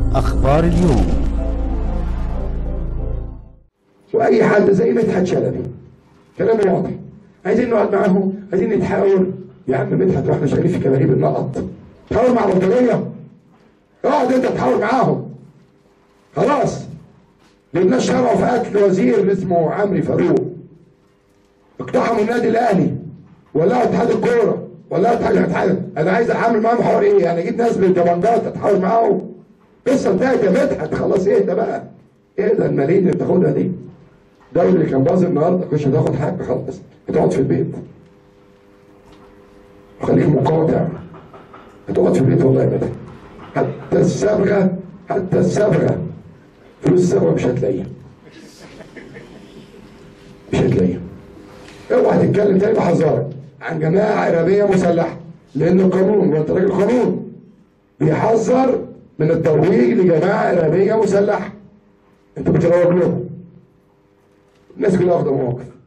أخبار اليوم واي حد زي مدحت شلبي كلامه واضح عايزين نقعد معاهم عايزين نتحاور يا عم مدحت واحنا شغالين في كباريه النقط تحاور مع البطاريه اقعد انت تحاور معاهم خلاص لبناش شرعوا في قتل وزير اسمه عمرو فاروق اقتحموا النادي الاهلي ولا اتحاد الكوره ولا اتحاد الاتحاد انا عايز اعمل معاهم حوار ايه يعني اجيب ناس بالدبنجات اتحاور معاهم قصه انتهت يا مدحت خلاص اهدى بقى اهدى الملايين اللي بتاخدها دي الدوري اللي كان باظ النهارده مش هتاخد حاجه خالص هتقعد في البيت وخليك مقاطع هتقعد في البيت والله يا مدحت حتى الصبغه حتى الصبغه فلوس الصبغه مش هتلاقيها مش هتلاقيها اوعى تتكلم تاني بحذرك عن جماعه ارهابيه مسلحه لان القانون وانت راجل قانون بيحذر من الترويج لجماعه ارهابيه مسلحه انت بتروج لهم الناس كلها واخده مواقف